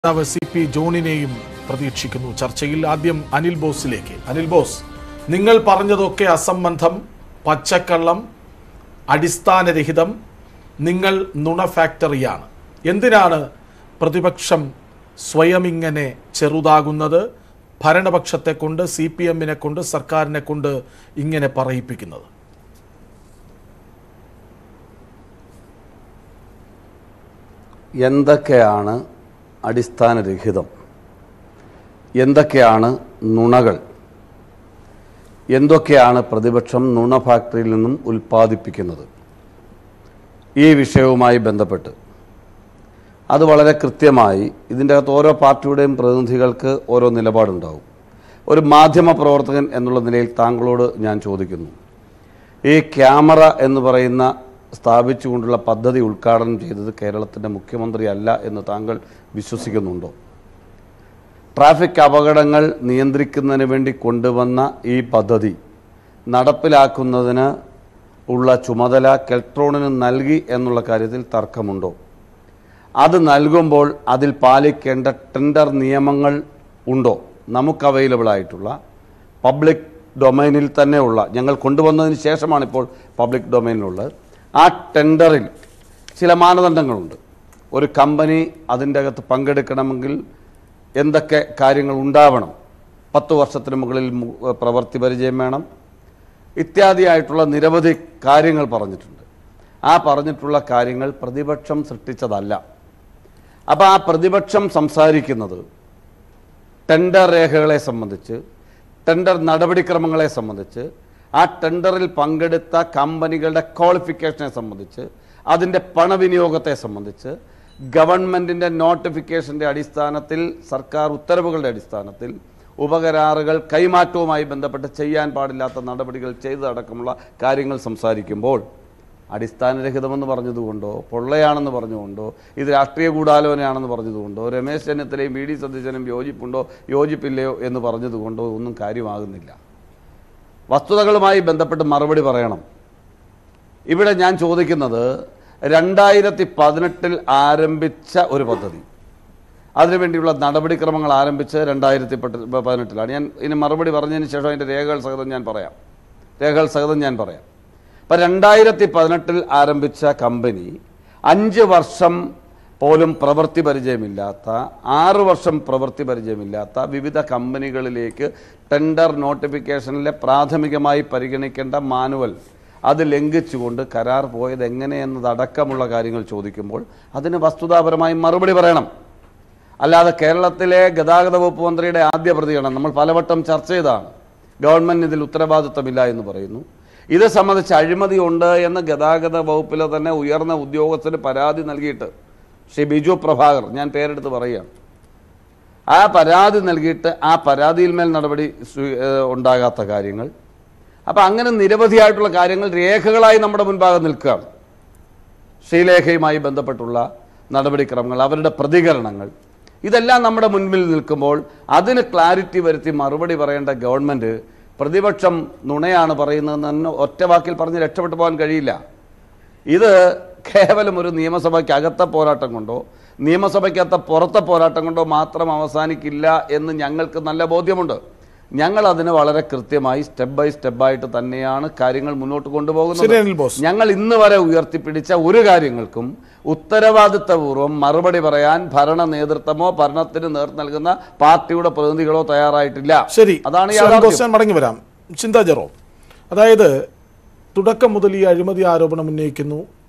നേതാവ് C P ജോണിനെയും പ്രതീക്ഷിക്കുന്നു ചർച്ചയിൽ ആദ്യം അനിൽ ബോസിലേക്ക് അനിൽ ബോസ് നിങ്ങൾ പറഞ്ഞതൊക്കെ അസംബന്ധം പച്ചക്കള്ളം അടിസ്ഥാനരഹിതം നിങ്ങൾ നുണ ഫാക്ടറിയാണ് എന്തിനാണ് പ്രതിപക്ഷം സ്വയം ഇങ്ങനെ ചെറുതാകുന്നത് ഭരണപക്ഷത്തെ കൊണ്ട് സി പി എമ്മിനെ കൊണ്ട് സർക്കാരിനെ കൊണ്ട് ഇങ്ങനെ പറയിപ്പിക്കുന്നത് എന്തൊക്കെയാണ് അടിസ്ഥാനരഹിതം എന്തൊക്കെയാണ് നുണകൾ എന്തൊക്കെയാണ് പ്രതിപക്ഷം നുണ ഫാക്ടറിയിൽ നിന്നും ഉൽപ്പാദിപ്പിക്കുന്നത് ഈ വിഷയവുമായി ബന്ധപ്പെട്ട് അത് വളരെ കൃത്യമായി ഇതിൻ്റെ അകത്ത് ഓരോ പാർട്ടിയുടെയും പ്രതിനിധികൾക്ക് ഓരോ നിലപാടുണ്ടാവും ഒരു മാധ്യമ പ്രവർത്തകൻ എന്നുള്ള നിലയിൽ താങ്കളോട് ഞാൻ ചോദിക്കുന്നു ഈ ക്യാമറ എന്ന് പറയുന്ന സ്ഥാപിച്ചുകൊണ്ടുള്ള പദ്ധതി ഉദ്ഘാടനം ചെയ്തത് കേരളത്തിൻ്റെ മുഖ്യമന്ത്രി അല്ല എന്ന് താങ്കൾ വിശ്വസിക്കുന്നുണ്ടോ ട്രാഫിക് അപകടങ്ങൾ നിയന്ത്രിക്കുന്നതിന് വേണ്ടി കൊണ്ടുവന്ന ഈ പദ്ധതി നടപ്പിലാക്കുന്നതിന് ഉള്ള ചുമതല കെൽട്രോണിന് നൽകി എന്നുള്ള കാര്യത്തിൽ തർക്കമുണ്ടോ അത് നൽകുമ്പോൾ അതിൽ പാലിക്കേണ്ട ടെൻഡർ നിയമങ്ങൾ ഉണ്ടോ നമുക്ക് അവൈലബിൾ ആയിട്ടുള്ള പബ്ലിക് ഡൊമൈനിൽ തന്നെയുള്ള ഞങ്ങൾ കൊണ്ടുവന്നതിന് ശേഷമാണ് ഇപ്പോൾ പബ്ലിക് ഡൊമൈനിലുള്ളത് ആ ടെൻഡറിൽ ചില മാനദണ്ഡങ്ങളുണ്ട് ഒരു കമ്പനി അതിൻ്റെ അകത്ത് പങ്കെടുക്കണമെങ്കിൽ എന്തൊക്കെ കാര്യങ്ങൾ ഉണ്ടാവണം പത്ത് വർഷത്തിന് മുകളിൽ മു- പ്രവൃത്തി പരിചയം വേണം ഇത്യാദിയായിട്ടുള്ള നിരവധി കാര്യങ്ങൾ പറഞ്ഞിട്ടുണ്ട് ആ പറഞ്ഞിട്ടുള്ള കാര്യങ്ങൾ പ്രതിപക്ഷം സൃഷ്ടിച്ചതല്ല അപ്പോൾ ആ പ്രതിപക്ഷം സംസാരിക്കുന്നത് ടെൻഡർ രേഖകളെ സംബന്ധിച്ച് ടെൻഡർ നടപടിക്രമങ്ങളെ സംബന്ധിച്ച് ആ ടെൻഡറിൽ പങ്കെടുത്ത കമ്പനികളുടെ ക്വാളിഫിക്കേഷനെ സംബന്ധിച്ച് അതിൻ്റെ പണവിനിയോഗത്തെ സംബന്ധിച്ച് ഗവൺമെൻറ്റിൻ്റെ നോട്ടിഫിക്കേഷൻ്റെ അടിസ്ഥാനത്തിൽ സർക്കാർ ഉത്തരവുകളുടെ അടിസ്ഥാനത്തിൽ ഉപകരാറുകൾ കൈമാറ്റവുമായി ബന്ധപ്പെട്ട് ചെയ്യാൻ പാടില്ലാത്ത നടപടികൾ ചെയ്തതടക്കമുള്ള കാര്യങ്ങൾ സംസാരിക്കുമ്പോൾ അടിസ്ഥാനരഹിതമെന്ന് പറഞ്ഞതുകൊണ്ടോ പൊള്ളയാണെന്ന് പറഞ്ഞുകൊണ്ടോ ഇത് രാഷ്ട്രീയ ഗൂഢാലോചനയാണെന്ന് പറഞ്ഞതുകൊണ്ടോ രമേശ് ചെന്നിത്തലയും വി ഡി സതീശനും യോജിപ്പുണ്ടോ യോജിപ്പില്ലയോ എന്ന് പറഞ്ഞതുകൊണ്ടോ ഒന്നും കാര്യമാകുന്നില്ല വസ്തുതകളുമായി ബന്ധപ്പെട്ട് മറുപടി പറയണം ഇവിടെ ഞാൻ ചോദിക്കുന്നത് രണ്ടായിരത്തി പതിനെട്ടിൽ ആരംഭിച്ച ഒരു പദ്ധതി അതിനുവേണ്ടിയുള്ള നടപടിക്രമങ്ങൾ ആരംഭിച്ച് രണ്ടായിരത്തി പതിനെട്ടിലാണ് ഞാൻ ഇനി മറുപടി പറഞ്ഞതിന് ശേഷം അതിൻ്റെ രേഖകൾ സഹിതം ഞാൻ പറയാം രേഖകൾ സഹിതം ഞാൻ പറയാം അപ്പം രണ്ടായിരത്തി പതിനെട്ടിൽ ആരംഭിച്ച കമ്പനി അഞ്ച് വർഷം പോലും പ്രവൃത്തി പരിചയമില്ലാത്ത ആറ് വർഷം പ്രവൃത്തി പരിചയമില്ലാത്ത വിവിധ കമ്പനികളിലേക്ക് ടെൻഡർ നോട്ടിഫിക്കേഷനിലെ പ്രാഥമികമായി പരിഗണിക്കേണ്ട മാനുവൽ അത് ലംഘിച്ചുകൊണ്ട് കരാർ പോയത് എങ്ങനെയെന്നതടക്കമുള്ള കാര്യങ്ങൾ ചോദിക്കുമ്പോൾ അതിന് വസ്തുതാപരമായി മറുപടി പറയണം അല്ലാതെ കേരളത്തിലെ ഗതാഗത വകുപ്പ് മന്ത്രിയുടെ ആദ്യ പ്രതികരണം നമ്മൾ പലവട്ടം ചർച്ച ചെയ്തതാണ് ഗവൺമെന്റ് ഇതിൽ ഉത്തരവാദിത്തമില്ല എന്ന് പറയുന്നു ഇത് സംബന്ധിച്ച് അഴിമതി ഉണ്ട് എന്ന് ഗതാഗത വകുപ്പിലെ തന്നെ ഉയർന്ന ഉദ്യോഗസ്ഥന് പരാതി നൽകിയിട്ട് ശ്രീ ബിജു പ്രഭാകർ ഞാൻ പേരെടുത്ത് പറയുകയാണ് ആ പരാതി നൽകിയിട്ട് ആ പരാതിയിൽ മേൽ നടപടി സ്വീ- ഏഹ് ഉണ്ടാകാത്ത കാര്യങ്ങൾ അപ്പം അങ്ങനെ നിരവധിയായിട്ടുള്ള കാര്യങ്ങൾ രേഖകളായി നമ്മുടെ മുൻപാകെ നിൽക്കുകയാണ് ശ്രീലേഖയുമായി ബന്ധപ്പെട്ടുള്ള നടപടിക്രമങ്ങൾ അവരുടെ പ്രതികരണങ്ങൾ ഇതെല്ലാം നമ്മുടെ മുൻപിൽ നിൽക്കുമ്പോൾ അതിന് ക്ലാരിറ്റി വരുത്തി മറുപടി പറയേണ്ട ഗവൺമെൻറ് പ്രതിപക്ഷം നുണയാണ് പറയുന്നതെന്ന് തന്നെ ഒറ്റ വാക്കിൽ പറഞ്ഞ് രക്ഷപ്പെട്ടു പോകാൻ കഴിയില്ല ഇത് കേവലം ഒരു നിയമസഭയ്ക്ക് അകത്തെ പോരാട്ടം കൊണ്ടോ നിയമസഭയ്ക്കകത്തെ പുറത്തെ പോരാട്ടം കൊണ്ടോ മാത്രം അവസാനിക്കില്ല എന്ന് ഞങ്ങൾക്ക് നല്ല ബോധ്യമുണ്ട് ഞങ്ങൾ അതിന് വളരെ കൃത്യമായി സ്റ്റെപ്പ് ബൈ സ്റ്റെപ്പായിട്ട് തന്നെയാണ് കാര്യങ്ങൾ മുന്നോട്ട് ശരി, കൊണ്ടുപോകുന്നത് അനിൽ ബോസ്. ഞങ്ങൾ ഇന്ന് വരെ ഉയർത്തിപ്പിടിച്ച ഒരു കാര്യങ്ങൾക്കും ഉത്തരവാദിത്തപൂർവ്വം മറുപടി പറയാൻ ഭരണ നേതൃത്വമോ ഭരണത്തിന് നേർ നൽകുന്ന പാർട്ടിയുടെ പ്രതിനിധികളോ തയ്യാറായിട്ടില്ല ശരി അതാണ് ശ്രീ അനിൽ യാഥാർത്ഥ്യം ബോസ്, ഞാൻ മടങ്ങി വരാം ചിന്താ ജെറോ അതായത് തുടക്കം മുതൽ ഈ അഴിമതി ആരോപണം ഉന്നയിക്കുന്നു